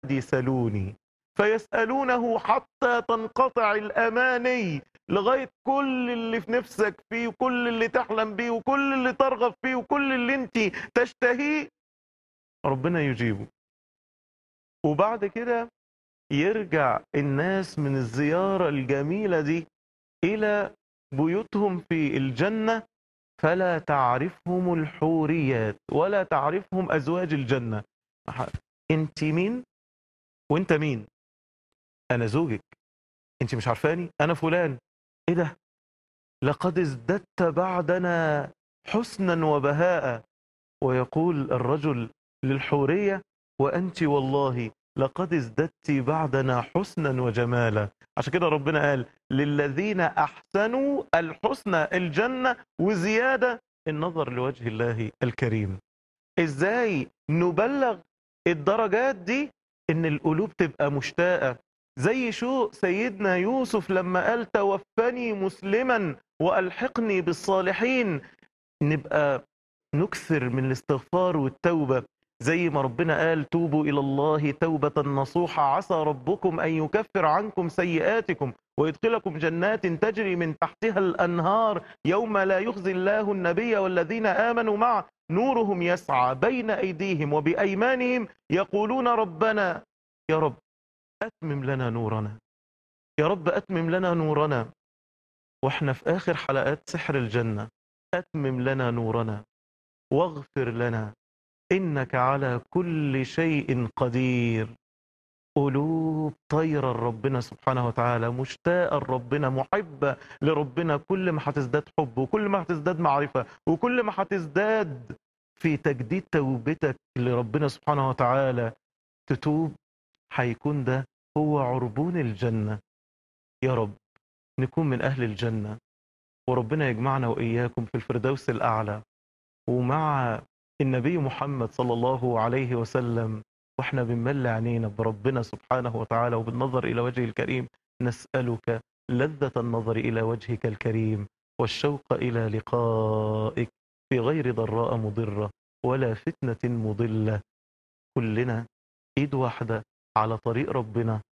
عبادي سلوني فيسألونه حتى تنقطع الأماني لغاية كل اللي في نفسك فيه وكل اللي تحلم بيه وكل اللي ترغب فيه وكل اللي انت تشتهيه ربنا يجيبه وبعد كده يرجع الناس من الزيارة الجميلة دي إلى بيوتهم في الجنة فلا تعرفهم الحوريات ولا تعرفهم أزواج الجنة انت مين وانت مين انا زوجك انت مش عارفاني انا فلان ايه ده لقد ازددت بعدنا حسنا وبهاء ويقول الرجل للحورية وأنت والله لقد ازددت بعدنا حسنا وجمالا عشان كده ربنا قال للذين أحسنوا الحسنى الجنة وزيادة النظر لوجه الله الكريم ازاي نبلغ الدرجات دي ان القلوب تبقى مشتاقة زي شو سيدنا يوسف لما قال توفني مسلما وألحقني بالصالحين نبقى نكثر من الاستغفار والتوبة زي ما ربنا قال توبوا إلى الله توبة نصوحة عسى ربكم أن يكفر عنكم سيئاتكم ويدخلكم جنات تجري من تحتها الأنهار يوم لا يخزي الله النبي والذين آمنوا معه نورهم يسعى بين أيديهم وبأيمانهم يقولون ربنا يا رب أتمم لنا نورنا يا رب أتمم لنا نورنا وإحنا في آخر حلقات سحر الجنة أتمم لنا نورنا واغفر لنا إنك على كل شيء قدير قلوب طايرة لربنا سبحانه وتعالى مشتاقة لربنا محبة لربنا كل ما هتزداد حب وكل ما هتزداد معرفة وكل ما هتزداد في تجديد توبتك لربنا سبحانه وتعالى تتوب هيكون ده هو عربون الجنة يا رب نكون من أهل الجنة وربنا يجمعنا وإياكم في الفردوس الأعلى ومع النبي محمد صلى الله عليه وسلم واحنا بنملى عينينا بربنا سبحانه وتعالى وبالنظر إلى وجهه الكريم نسألك لذة النظر إلى وجهك الكريم والشوق إلى لقائك في غير ضراء مضرة ولا فتنة مضلة كلنا إيد واحدة على طريق ربنا